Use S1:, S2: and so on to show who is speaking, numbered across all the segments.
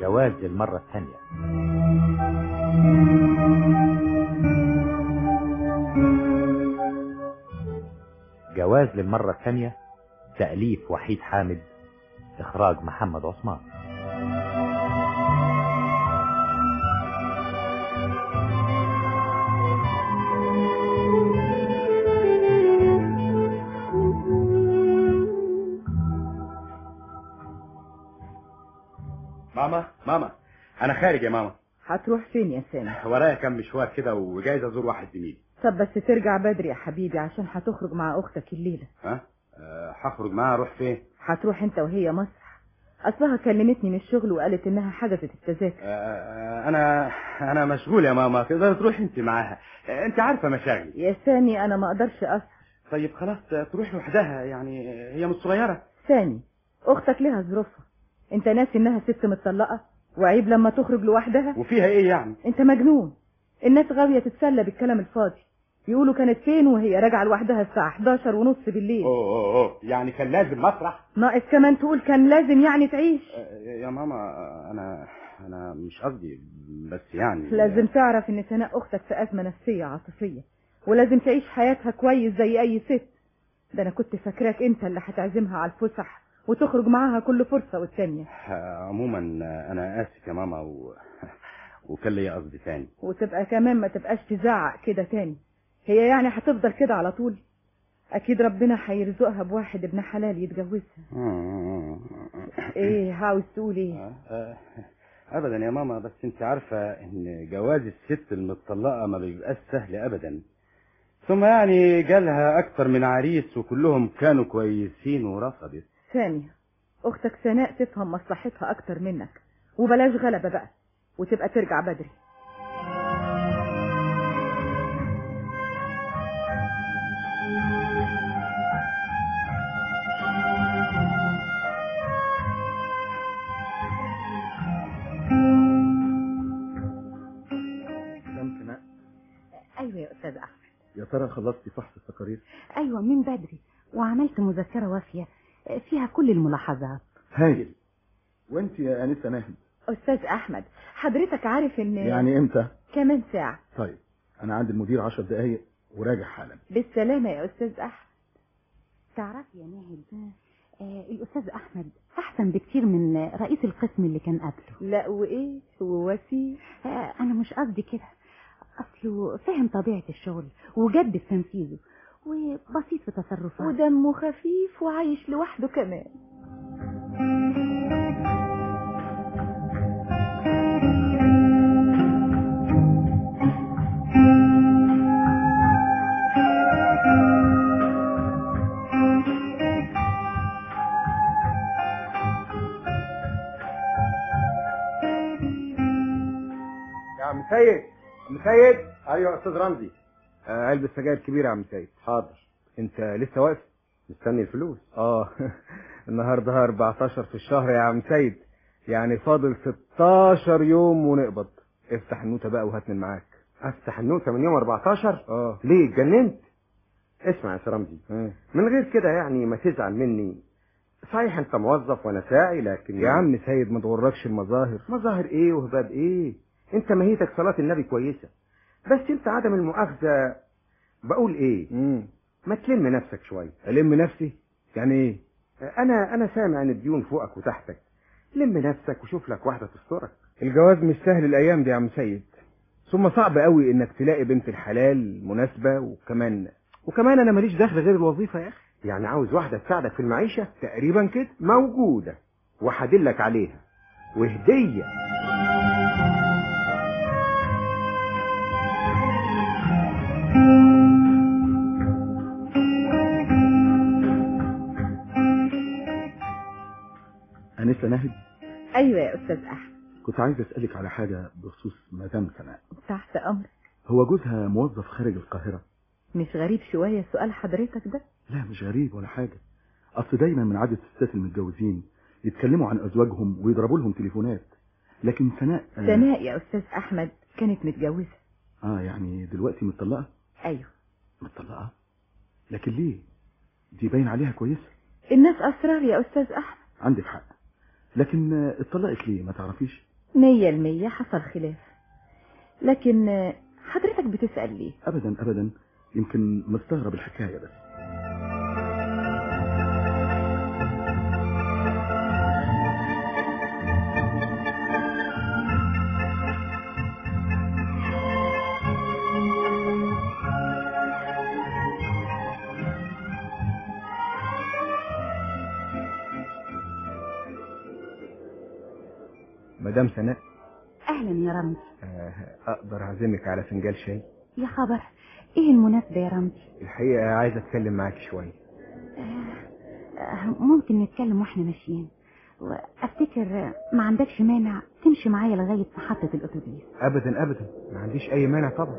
S1: جواز للمرة الثانية جواز للمرة الثانية تأليف وحيد حامد إخراج محمد عثمان
S2: ماما ماما انا خارج يا ماما
S3: هتروح فين يا سامي
S2: ورايا كام مشوار كده وجايز ازور واحد زميلي
S3: طب بس ترجع بدري يا حبيبي عشان هتخرج مع اختك الليله
S2: ها أه هخرج معاها اروح فين
S3: هتروح انت وهي مسرح اصلها كلمتني من الشغل وقالت انها حجزت التذاكر
S2: أه انا انا مشغول يا ماما تقدر تروح انت معاها أه انت عارفه مشاغلي
S3: يا سامي انا ما اقدرش اسهر
S2: طيب خلاص تروح لوحدها يعني هي مش صغيره
S3: سامي اختك لها ظروفها انت ناسي انها ست متطلقه وعيب لما تخرج لوحدها
S2: وفيها ايه يعني
S3: انت مجنون الناس غاويه تتسلى بالكلام الفاضي يقولوا كانت فين وهي راجعه لوحدها الساعه 11 ونص بالليل
S2: اوه اوه اوه يعني كان لازم مسرح
S3: ناقص كمان تقول كان لازم يعني تعيش
S2: يا ماما انا انا مش قصدي بس يعني
S3: لازم تعرف ان سناء اختك في ازمه نفسيه عاطفيه ولازم تعيش حياتها كويس زي اي ست ده انا كنت فاكراك انت اللي هتعزمها على الفسح وتخرج معاها كل فرصه والتانيه
S2: عموما انا اسف يا ماما و... وكان لي قصدي تاني
S3: وتبقى كمان ما تبقاش تزعق كده تاني هي يعني هتفضل كده على طول اكيد ربنا هيرزقها بواحد ابن حلال يتجوزها ايه عاوز تقول ايه
S2: ابدا يا ماما بس انت عارفه ان جواز الست المطلقه ما بيبقاش سهل ابدا ثم يعني جالها اكتر من عريس وكلهم كانوا كويسين ورفضت
S3: ثانية اختك سناء تفهم مصلحتها اكتر منك وبلاش غلبة بقى وتبقى ترجع بدري
S4: ايوه يا استاذ احمد
S5: يا ترى خلصتي فحص التقارير
S4: ايوه من بدري وعملت مذكره وافيه فيها كل الملاحظات
S5: هايل وانت يا انسه ناهد
S3: استاذ احمد حضرتك عارف ان
S5: يعني امتى
S3: كمان ساعه
S5: طيب انا عند المدير عشر دقايق وراجع حالا
S3: بالسلامه يا استاذ احمد
S4: تعرفي يا ناهد آه الاستاذ احمد احسن بكتير من رئيس القسم اللي كان قبله
S3: لا وايه هو وسيم
S4: آه انا مش قصدي كده اصله فاهم طبيعه الشغل وجد في تنفيذه وبسيط في تصرفاته
S3: ودمه خفيف وعايش لوحده كمان
S2: يا عم سيد عم سيد
S6: ايوه يا استاذ رمزي
S2: آه علبة سجاير كبيرة يا عم سيد
S6: حاضر
S2: انت لسه واقف
S6: مستني الفلوس
S2: اه النهارده 14 في الشهر يا عم سيد يعني فاضل 16 يوم ونقبض افتح النوتة بقى وهاتني معاك
S6: افتح النوتة من يوم 14
S2: اه
S6: ليه اتجننت اسمع يا استاذ رمزي
S2: اه.
S6: من غير كده يعني ما تزعل مني صحيح انت موظف وانا ساعي لكن
S2: يا عم سيد ما تغركش المظاهر
S6: مظاهر ايه وهباب ايه انت ماهيتك صلاة النبي كويسة بس انت عدم المؤاخذة بقول ايه
S2: امم
S6: ما تلم نفسك شوية
S2: الم نفسي يعني ايه
S6: انا انا سامع ان الديون فوقك وتحتك لم نفسك وشوف لك واحدة تسترك
S2: الجواز مش سهل الايام دي يا عم سيد ثم صعب قوي انك تلاقي بنت الحلال مناسبة وكمان وكمان انا ماليش دخل غير الوظيفة يا اخي
S6: يعني عاوز واحدة تساعدك في المعيشة
S2: تقريبا كده
S6: موجودة وهدلك عليها وهدية
S5: انسه ناهد
S3: ايوه يا استاذ احمد
S5: كنت عايز اسالك على حاجه بخصوص مدام سناء
S3: تحت امرك
S5: هو جوزها موظف خارج القاهره
S3: مش غريب شويه سؤال حضرتك ده
S5: لا مش غريب ولا حاجه اصل دايما من عاده الستات المتجوزين يتكلموا عن ازواجهم ويضربوا لهم تليفونات لكن سناء آه
S3: سناء يا استاذ احمد كانت متجوزه
S5: اه يعني دلوقتي متطلقه
S3: ايوه
S5: متطلقه لكن ليه دي باين عليها كويسه
S3: الناس اسرار يا استاذ احمد
S5: عندك حق لكن آه، اتطلقت ليه ما تعرفيش
S3: مية المية حصل خلاف لكن آه، حضرتك بتسأل ليه
S5: ابدا ابدا يمكن مستغرب الحكايه بس
S6: مدام سناء
S4: اهلا يا رمزي
S6: آه، اقدر اعزمك على فنجان شاي
S4: يا خبر ايه المناسبة يا رمزي
S6: الحقيقه عايز اتكلم معاك شويه
S4: آه، ممكن نتكلم واحنا ماشيين وافتكر ما عندكش مانع تمشي معايا لغاية محطة الاتوبيس
S6: ابدا ابدا ما عنديش اي مانع طبعا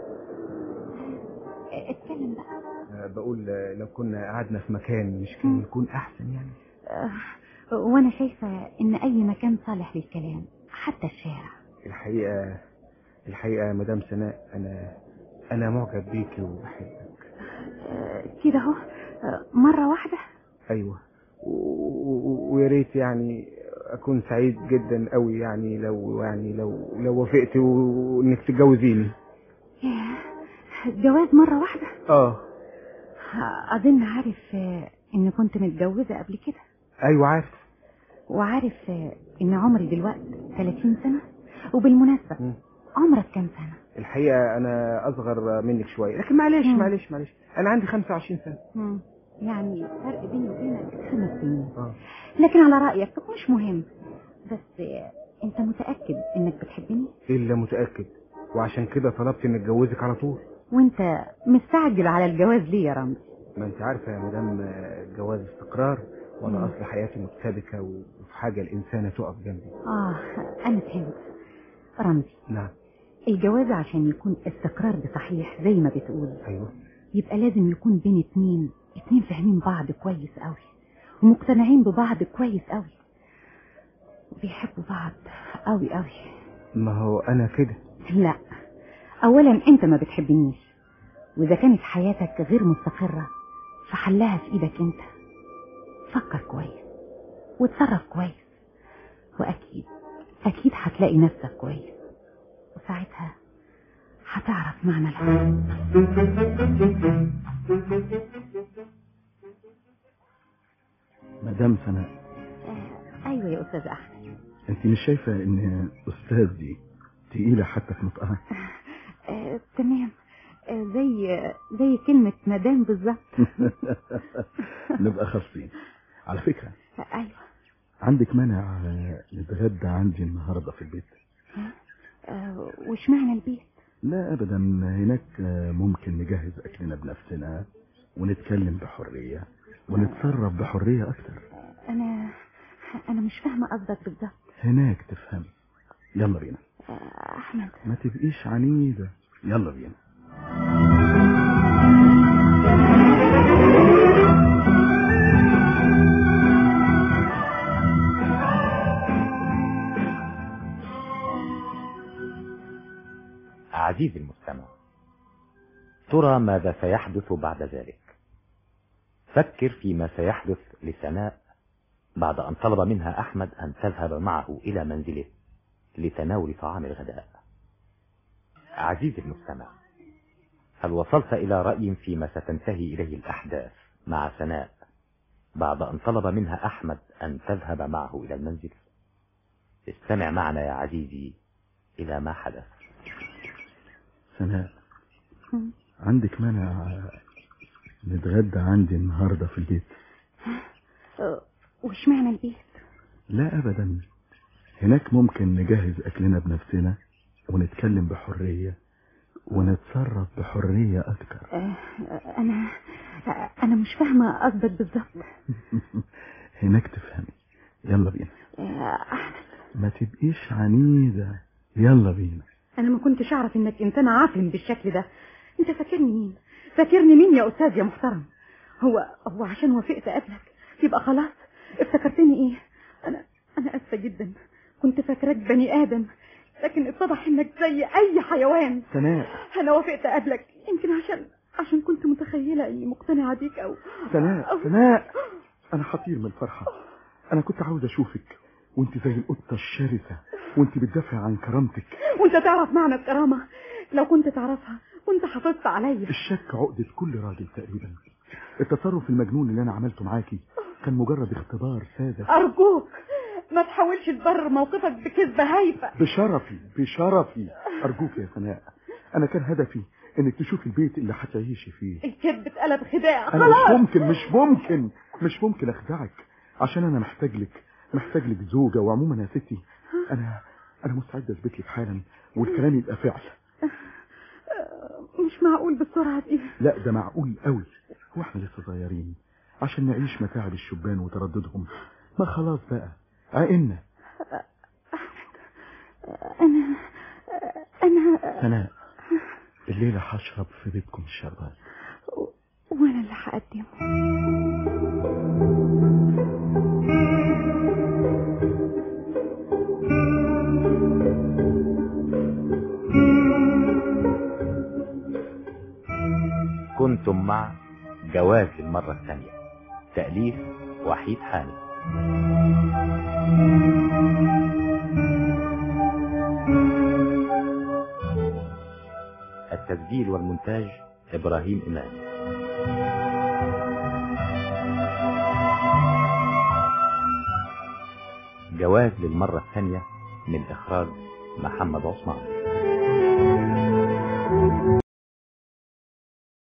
S4: آه، اتكلم بقى
S6: آه، بقول آه، لو كنا قعدنا في مكان مش كان يكون احسن يعني
S4: آه، وانا شايفة ان اي مكان صالح للكلام حتى الشارع
S6: الحقيقه الحقيقه يا مدام سناء انا انا معجب بيكي وبحبك
S4: آه، كده اهو آه، مرة واحدة
S6: ايوه و- و- ويا ريت يعني اكون سعيد جدا قوي يعني لو يعني لو لو وافقت وانك تتجوزيني
S4: ياه، جواز مرة واحدة
S6: اه
S4: أظن عارف آه، إن كنت متجوزة قبل كده
S6: ايوه عارف
S4: وعارف آه، إن عمري دلوقتي 30 سنة وبالمناسبة
S6: مم.
S4: عمرك كام سنة؟
S6: الحقيقه انا اصغر منك شويه لكن معلش
S4: مم.
S6: معلش معلش انا عندي 25 سنه
S4: مم. يعني فرق بيني وبينك خمس سنين
S6: اه
S4: لكن على رأيك مش مهم بس آه، أنت متأكد إنك بتحبني؟
S6: الا متاكد وعشان كده طلبت اني اتجوزك على طول
S4: وأنت مستعجل على الجواز ليه يا رمزي؟
S6: ما انت عارفه يا مدام آه، الجواز استقرار وانا
S4: مم.
S6: اصل حياتي متسابكه وفي حاجه الانسانه تقف جنبي
S4: آه أنا فهمت رمزي
S6: نعم
S4: الجواز عشان يكون استقرار بصحيح زي ما بتقول
S6: ايوه
S4: يبقى لازم يكون بين اتنين اتنين فاهمين بعض كويس قوي ومقتنعين ببعض كويس قوي وبيحبوا بعض قوي قوي
S6: ما هو انا كده
S4: لا اولا انت ما بتحبنيش واذا كانت حياتك غير مستقرة فحلها في ايدك انت فكر كويس وتصرف كويس واكيد اكيد هتلاقي نفسك كويس وساعتها هتعرف معنى الحب
S5: مدام سناء
S4: آه، ايوه يا استاذ احمد
S5: انت مش شايفه ان استاذ دي تقيله حتى في نطقها
S4: آه، تمام آه، زي زي كلمة مدام بالظبط
S5: نبقى خاصين على فكره
S4: آه، ايوه
S5: عندك مانع آه، نتغدى عندي النهارده في البيت
S4: آه، وش معنى البيت
S5: لا ابدا هناك آه، ممكن نجهز اكلنا بنفسنا ونتكلم بحريه ونتصرف بحريه اكتر
S4: انا انا مش فاهمة قصدك بالظبط
S5: هناك تفهمي يلا بينا
S4: آه، احمد
S5: ما تبقيش عنيده يلا بينا
S1: عزيزي المستمع ترى ماذا سيحدث بعد ذلك فكر فيما سيحدث لسناء بعد أن طلب منها أحمد أن تذهب معه إلى منزله لتناول طعام الغداء عزيزي المستمع هل وصلت إلى رأي فيما ستنتهي إليه الأحداث مع سناء بعد أن طلب منها أحمد أن تذهب معه إلى المنزل استمع معنا يا عزيزي إلى ما حدث
S5: سناء
S4: مم.
S5: عندك مانع نتغدى عندي النهارده في البيت
S4: آه، وش معنى البيت
S5: لا ابدا هناك ممكن نجهز اكلنا بنفسنا ونتكلم بحريه ونتصرف بحريه اكتر
S4: آه، آه، انا آه، انا مش فاهمة قصدك بالظبط
S5: هناك تفهمي يلا بينا
S4: آه، احمد
S5: ما تبقيش عنيده يلا بينا
S3: انا ما كنتش اعرف انك انسان عافن بالشكل ده انت فاكرني مين فاكرني مين يا استاذ يا محترم هو هو عشان وافقت قبلك يبقى خلاص افتكرتني ايه انا انا اسفه جدا كنت فاكراك بني ادم لكن اتضح انك زي اي حيوان
S5: سناء
S3: انا وافقت قبلك يمكن عشان عشان كنت متخيله اني مقتنعه بيك او
S5: سناء
S3: أو-
S5: سناء انا حطير من الفرحه انا كنت عاوز اشوفك وانت زي القطة الشرسة وانت بتدافع عن كرامتك
S3: وانت تعرف معنى الكرامة لو كنت تعرفها كنت حافظت عليا
S5: الشك عقدة كل راجل تقريبا التصرف المجنون اللي انا عملته معاكي كان مجرد اختبار ساذج
S3: أرجوك ما تحاولش تبرر موقفك بكذبة هايفة
S5: بشرفي بشرفي ارجوك يا سناء انا كان هدفي انك تشوفي البيت اللي هتعيشي فيه
S3: الكذب اتقلب خداع
S5: انا مش
S3: خلاص
S5: ممكن مش ممكن مش ممكن اخدعك عشان انا محتاج لك محتاج لك زوجة وعموما يا ستي انا انا مستعد اثبت لك حالا والكلام يبقى فعل
S3: مش معقول بالسرعة دي
S5: لا ده معقول قوي هو احنا لسه صغيرين عشان نعيش متاعب الشبان وترددهم ما خلاص بقى عقلنا
S3: أنا أنا
S5: سناء الليلة هشرب في بيتكم الشربات
S3: وأنا اللي هقدمه
S1: كنتم مع جواز المرة الثانية تأليف وحيد حامد التسجيل والمونتاج إبراهيم إمام جواز للمرة الثانية من إخراج محمد عثمان